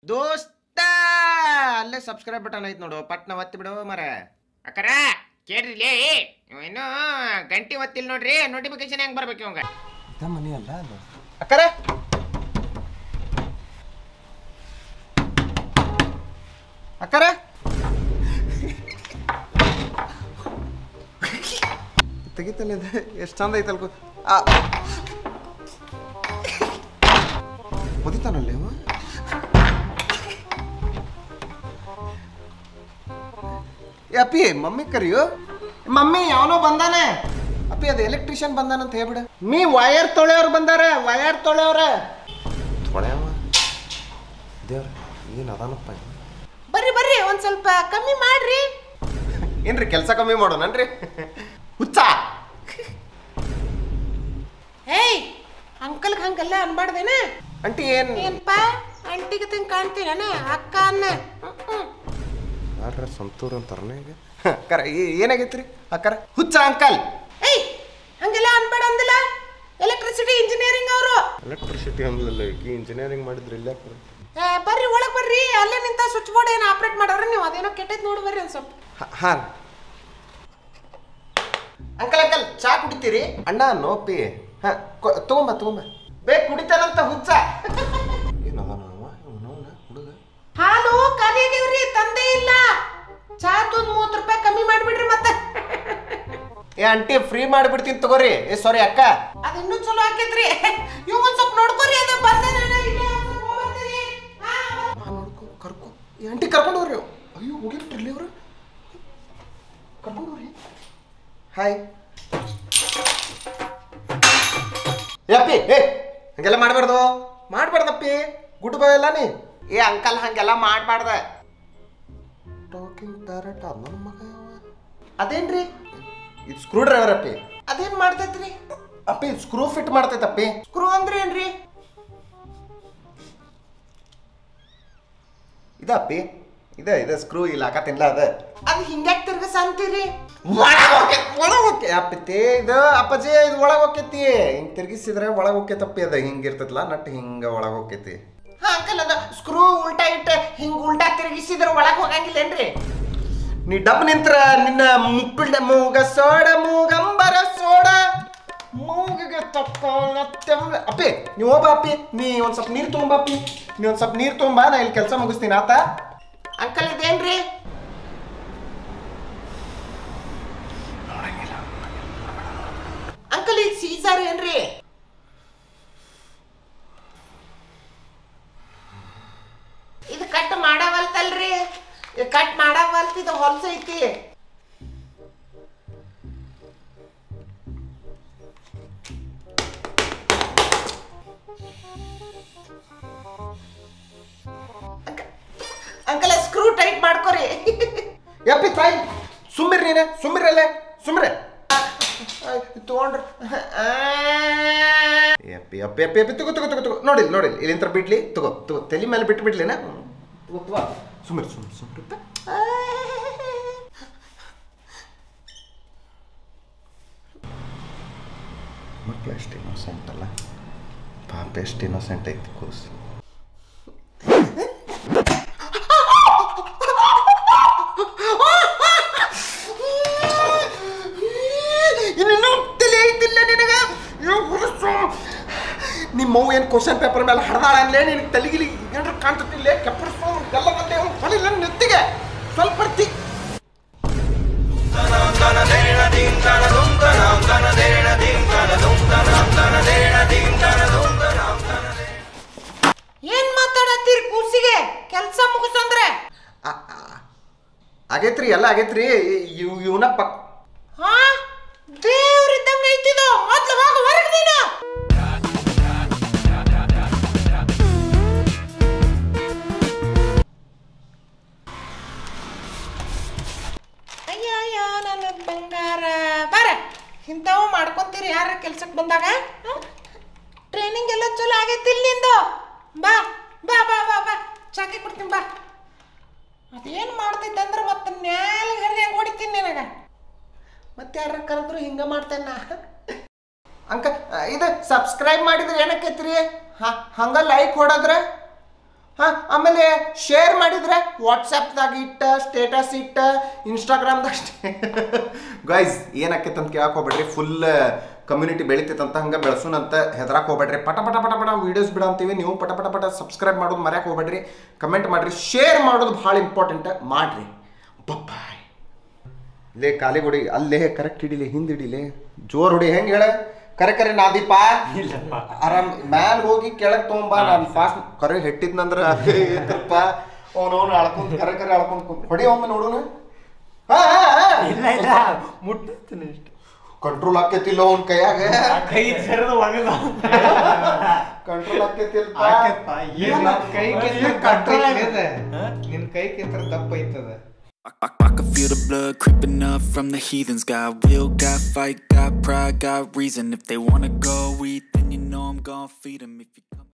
ದೋಸ್ತ ಅಲ್ಲೇ subscribe button ಐತ್ ನೋಡು ಪಟ್ನ ಒತ್ತಿ ಬಿಡು ಮರ ಅಕ್ಕರ ಕೇಳ್ರಿ ಲೇ ಇವ ಇನ್ನು ಗಂಟಿ ಒತ್ತಿಲ್ ನೋಡ್ರಿ ನೋಟಿಫಿಕೇಶನ್ ಹೆಂಗ್ ಬರ್ಬೇಕು ಇವಂಗ ಇದ ಮನಿ ಅಲ್ಲ ಅದು ಅಕ್ಕರ ಅಕ್ಕರ ತೆಗಿತಾನೆ ಇದೆ ಎಷ್ಟು ಚಂದ ಐತಲ್ಕೋ ಆ ಹೊದಿತಾನಲ್ಲಿ ಅವ ಏ ಅಪ್ಪಿ ಮಮ್ಮಿ ಕರಿಯು ಮಮ್ಮಿ ಅವನೋ ಬಂದಾನೆ ಅಪ್ಪಿ ಅದು ಎಲೆಕ್ಟ್ರಿಷಿಯನ್ ಬಂದಾನಂತ ಹೇಳ್ಬಿಡ ಮೀ ವಯರ್ ತೊಳೆಯವ್ರು ಬಂದಾರ ವಯರ್ ತೊಳೆಯವ್ರ ತೊಳೆಯವ ದೇವ್ರ ಏನು ಅದಾನಪ್ಪ ಇವ. ಬರ್ರಿ ಬರ್ರಿ ಒಂದ್ ಸ್ವಲ್ಪ ಕಮ್ಮಿ ಮಾಡ್ರಿ ಏನ್ರಿ ಕೆಲಸ ಕಮ್ಮಿ ಮಾಡೋಣನ್ರಿ ಹುಚ್ಚ ಏಯ್ ಅಂಕಲ್ಗೆ ಹಂಗೆಲ್ಲ ಅನ್ಬಾರ್ದೇನ ಅಂಟಿ ಏನ್ ಏನ್ಪಾ ಅಂಟಿಗೆ ತಂಗ್ ಕಾಣ್ತೀರನ ಅಕ್ಕ ಅನ್ನ ಹ್ಮ್, ಹ್ಮ್. ಯಾರ ಸಂತೂರ್ ಅಂತಾರನ ಈಗ ಅಕ್ಕರ ಏ- ಏನಾಗೈತ್ರಿ ಅಕ್ಕರ ಹುಚ್ಚ ಅಂಕಲ್ ಏಯ್ ಹಂಗೆಲ್ಲ ಅನ್ಬೇಡ ಅಂದಿಲ್ಲ ಎಲೆಕ್ಟ್ರಿಸಿಟಿ ಇಂಜಿನಿಯರಿಂಗ್ ಅವರು ಎಲೆಕ್ಟ್ರಿಸಿಟಿ ಅಂದ್ಲಲ್ಲ ಈಗ ಇಂಜಿನಿಯರಿಂಗ್ ಮಾಡಿದ್ರಿ ಇಲ್ಲ ಬರ್ರಿ ಒಳಗ್ ಬರ್ರಿ ಅಲ್ಲೇ ನಿಂತ ಸ್ವಿಚ್ ಬೋರ್ಡ್ ಏನು ಆಪ್ರೇಟ್ ಮಾಡೋರ ನೀವು ಅದೇನೋ ಕೆಟ್ಟದ್ ನೋಡಿ ಬರ್ರಿ ಒಂದ್ ಸ್ವಲ್ಪ ಹಾಂ ಅಂಕಲ್ ಅಂಕಲ್ ಚಾ ಕುಡಿತೀರಿ ಅಣ್ಣ ನೋಪಿ ಹಾಂ ತಗೊಂಬ ತಗೊಂಬ ಬೇಕು ಕುಡಿತಾನಂತ ಹುಚ್ಚ ಏನದ ನಾವ ಇವನವನ ಹುಡುಗ ಹಾಲು ಕರಿಯಾಗಿವ್ರಿ ತಂದೆ ಇಲ್ಲ ಚಾದ್ ಒಂದ್ ಮೂವತ್ತು ರೂಪಾಯಿ ಕಮ್ಮಿ ಮಾಡ್ಬಿಡ್ರಿ ಮತ್ತೆ ಏ ಆಂಟಿ ಫ್ರೀ ಮಾಡಿಬಿಡ್ತೀನಿ ತಗೋರಿ ಏ ಸಾರಿ ಅಕ್ಕ ಅದ್ ಇನ್ನೂ ಚಲೋ ಆಕೈತ್ರಿ ಇವ್ ಒಂದ್ ಸ್ವಲ್ಪ ನೋಡ್ಕೊರಿ ಅದ ಬಂದೆ ನಾನು ಇಲ್ಲೇ ಒಂದ್ ಸ್ವಲ್ಪ ಹೋಗ್ಬರ್ತೀನಿ. ಹಾ, ಬಾ ನೋಡ್ಕೊ ಕರ್ಕೊ ಈ ಆಂಟಿ ಕರ್ಕೊಂಡು ಹೋಗ್ರಿ ಅಯ್ಯೋ ಹೋಗಿಬಿಟ್ರಿ ಅವರು ಕರ್ಕೊಂಡು ಹೋಗ್ರಿ ಹಾಯ್ ಯಪ್ಪಿ ಏ ಹಂಗೆಲ್ಲ ಮಾಡಬಾರ್ದು ಮಾಡಬಾರ್ದಪ್ಪಿ ಗುಡ್ ಬಾಯ್ ಅಲ್ಲ ನೀ ಏ ಅಂಕಲ್ ಹಂಗೆಲ್ಲ ಮಾಡಬಾರ್ದ ಟಾಕಿಂಗ್ ಪ್ಯಾರೆಟ್ ಅದ ನನ್ನ ಮಗ ಯಾವ ಅದೇನ್ರಿ ಇದು ಸ್ಕ್ರೂ ಡ್ರೈವರ್ ಅಪ್ಪಿ ಅದೇನ್ ಮಾಡ್ತೈತ್ರಿ ಅಪ್ಪಿ ಸ್ಕ್ರೂ ಫಿಟ್ ಮಾಡ್ತೈತಪ್ಪಿ ಸ್ಕ್ರೂ ಅಂದ್ರೆ ಏನ್ರಿ ಇದಪ್ಪಿ ಇದೆ ಇದೆ ಸ್ಕ್ರೂ ಇಲ್ಲ ಹಾಕತ್ತಿಲ್ಲ ಅದ ಅದ್ ಹಿಂಗ್ಯಾಕ್ ತಿರ್ಗಸ ಅಂತೀರಿ ಒಳಗ್ ಹೋಗ್ತೈತಿ, ಒಳಗ್ ಹೋಗ್ತೈತಿ. ಅಪ್ಪತಿ ಇದು ಅಪ್ಪಾಜಿ ಇದು ಒಳಗ್ ಹೋಗ್ತೈತಿ ಹಿಂಗ್ ತಿರ್ಗಿಸಿದ್ರೆ ಒಳಗ್ ಹೋಗ್ತೈತಪ್ಪಿ ಅದ ಹಿಂಗ್ ಇರ್ತೈತಲ್ಲ ನಟ್ ಹಿಂಗ ಒಳಗ್ ಹೋಗ್ತೈತಿ ಹಾ ಅಂಕಲ್ ಅದ ಸ್ಕ್ರೂ ಉಲ್ಟಾ ಇಟ್ಟ ಹಿಂಗ್ ಉಲ್ಟಾ ತಿರ್ಗಿಸಿದ್ರ ಒಳಗ್ ಹೋಗಂಗಿಲ್ಲೇನ್ರಿ ನೀ ಡಬ್ ನಿಂತ್ರ ನಿನ್ನ ಮುಪ್ಪಿಳ್ಳ ಮೂಗ ಸೋಡ ಮೂಗಂಬರ ಸೋಡ ಮೂಗಿಗೆ ತಕ್ಕ ಅಪ್ಪಿ ನೀ ಹೋಗ ಅಪ್ಪಿ ನೀ ಒಂದ್ ಸ್ವಲ್ಪ ನೀರ್ ತಗೊಂಬ ಅಪ್ಪಿ ನೀ ಒಂದ್ ಸ್ವಲ್ಪ ನೀರ್ ತಗೊಂಬ ನಾ ಇಲ್ಲಿ ಕೆಲಸ ಮುಗಿಸ್ತೀನಿ ಆತ ಅಂಕಲ್ ಇದೇನ್ರಿ ಅಂಕಲ್ ಇದು ಸೀಸರ್ ಏನ್ರಿ ಇದು ಕಟ್ ಮಾಡವಲ್ತಲ್ರಿ ಇದು ಕಟ್ ಮಾಡವಲ್ತ ಇದು ಹೊಲ್ಸೈತಿ ಅಂಕಲ್ ಸ್ಕ್ರೂ ಟೈಟ್ ಮಾಡ್ಕೊರಿ ಯಪ್ಪಿ ತಾಯಿ ಸುಮ್ಮಿರಿ ನೀನೆ ಸುಮ್ಮಿರಲ್ಲೇ ಸುಮ್ಮಿರೆ ತಗೊಂಡ್ರು ಯಪ್ಪಿ ಯಪ್ಪಿ ಯಪ್ಪಿ ಯಪ್ಪಿ ತಗೋ ತಗೋ ತಗೋ ತಗೋ ನೋಡಿ ನೋಡಿ ಇಲ್ಲಿಂತ್ರ ಬಿಡ್ಲಿ ತಗೋ ತಗೋ ತಲೆ ಮೇಲೆ ಬಿಟ್ಟು ಬಿಡ್ಲಿನ ತಗೋ ತಗೋ ಸುಮ್ಮಿರಿ ಸುಮ್ಮಿರಿ ಸುಮ್ಮಿರಿ ಮಕ್ಕಳು ಎಷ್ಟು ಇನ್ನೋಸೆಂಟ್ ಅಲ್ಲ ಪಾಪ ಎಷ್ಟು ಇನ್ನೋಸೆಂಟ್ ಐತಿ ಕೂಸು ಇನ್ನೇನು ತಲೆ ಐತಿಲ್ಲ ನಿನಗ ಅಯ್ಯೋ, ಹುರುಸು. ನಿಮ್ಮ ಅವ್ವ ಏನು ಕ್ವಶನ್ ಪೇಪರ್ ಮೇಲೆ ಹಡ್ದಾಳ ಅನ್ಲೇ ನಿನಗೆ ತಲೆಗಿಲಿ ಏನಾರ ಕಾಣ್ತತಿಲ್ಲ ಕೆಪ್ಪರ್ಸು ಎಲ್ಲ ಬಂದೆ ಹೊಲಿಲ್ಲ ನೆತ್ತಿಗೆ ಸ್ವಲ್ಪ ಬರ್ತಿ ಏನ್ ಮಾತಾಡತ್ತೀರಿ ಕೂಸಿಗೆ ಕೆಲ್ಸ ಮುಗಿಸಂದ್ರೆ ಆ- ಆ- ಆಗೈತ್ರಿ ಎಲ್ಲ ಆಗೈತ್ರಿ ಇವ್ ಇವನ ಪಕ್ ಹಾ ದೇವ್ರಿದ್ದಂಗ ಐತಿದು ಮೊದ್ಲು ಹೋಗ ಹೊರಗ್ ನೀನು ಅಯ್ಯ ಅಯ್ಯ ನನ್ನ ಬಂಗಾರ ಬರ ಇಂಥವು ಮಾಡ್ಕೊಂತೀರಿ ಯಾರ ಕೆಲ್ಸಕ್ಕೆ ಬಂದಾಗ ಟ್ರೈನಿಂಗ್ ಎಲ್ಲ ಚಲೋ ಆಗೈತಿ ನಿಂದು ಬಾ ಬಾ ಬಾ ಬಾ ಬಾ ಚಾಕಿ ಕೊಡ್ತೀನಿ ಬಾ ಅದೇನು ಮಾಡ್ತೈತೆ ಅಂದ್ರೆ ಮತ್ತೆ ನ್ಯಾಲಿ ಹೆಂಗೆ ಹೊಡಿತೀನಿ ನಿನಗೆ ಮತ್ತೆ ಯಾರ ಕರೆದ್ರು ಹಿಂಗೆ ಮಾಡ್ತೇನೆ ನಾ ಅಂಕ ಇದು ಸಬ್ಸ್ಕ್ರೈಬ್ ಮಾಡಿದ್ರೆ ಏನಕ್ಕೈತ್ರಿ ಹ ಹಂಗ ಲೈಕ್ ಹೊಡದ್ರೆ ಹಾ ಆಮೇಲೆ ಶೇರ್ ಮಾಡಿದ್ರೆ ವಾಟ್ಸಪ್ದಾಗ ಇಟ್ಟ ಸ್ಟೇಟಸ್ ಇಟ್ಟ ಇನ್ಸ್ಟಾಗ್ರಾಮ್ದಾಗ ಗೈಸ್ ಏನಾಕೈತೆ ಅಂತ ಕೇಳಕ್ ಹೋಗ್ಬೇಡ್ರಿ ಫುಲ್ ಕಮ್ಯುನಿಟಿ ಬೆಳಿತೈತಂತ ಹಂಗೆ ಬೆಳೆಸೋಣಂತ ಹೆದರಾಕ್ ಹೋಗ್ಬೇಡ್ರಿ ಪಟ ಪಟ ಪಟ ಪಟ ವೀಡಿಯೋಸ್ ಬಿಡಂತೀವಿ ನೀವು ಪಟ ಪಟ ಪಟ ಸಬ್ಸ್ಕ್ರೈಬ್ ಮಾಡೋದು ಮರ್ಯಾಕ್ ಹೋಗ್ಬೇಡ್ರಿ ಕಮೆಂಟ್ ಮಾಡ್ರಿ ಶೇರ್ ಮಾಡೋದು ಭಾಳ ಇಂಪಾರ್ಟೆಂಟ್ ಮಾಡ್ರಿ ಬಪ್ಪಾಯ್ ಲೇ ಖಾಲಿ ಹೊಡಿ ಅಲ್ಲೇ ಕರೆಕ್ಟ್ ಹಿಡಿಲಿ ಹಿಂದ್ ಹಿಡಿಲಿ ಜೋರ್ ಹೊಡಿ ಹೆಂಗ್ ಹೇಳ ಕರೆ ಕರೆ ನಾದೀಪ ಆರಾಮ್ ಮ್ಯಾಲ್ ಹೋಗಿ ಕೆಳಗ್ ತೊಗೊಂಬಾ ನಾನು ಫಾಸ್ಟ್ ಕರೆ ಹೆಟ್ಟಿದ್ನಂದ್ರ ಏತಪ್ಪ ಅವನವನು ಅಳ್ಕೊಂಡ್ ಕರೆ ಕರೆ ಅಳ್ಕೊಂಡ್ ಕುಂತ್- ಹೊಡಿ ಒಮ್ಮೆ ನೋಡೋಣ ಹಾ ಇಲ್ಲ ಇಲ್ಲ ಮುಟ್ಟುತ್ತೀನಿ ಇಷ್ಟು ಕಂಟ್ರೋಲ್ ಆಕೈತಿಲ್ಲ ಅವನ್ ಕೈಯಾಗ ಕೈ ಸರಿದು ಒಣಗ ಕಂಟ್ರೋಲ್ ಆಕೈತಿಲ್ಪ ಏನ್ ಕೈ control ನಿನ್ ಕೈ ಕೆತ್ತರ ದಪ್ಪ ಐತದ I, I, I can feel the blood creeping up from the heathens. Got will, got fight, got pride, got reason. If they wanna go eat, then you know I'm gonna feed them. If you come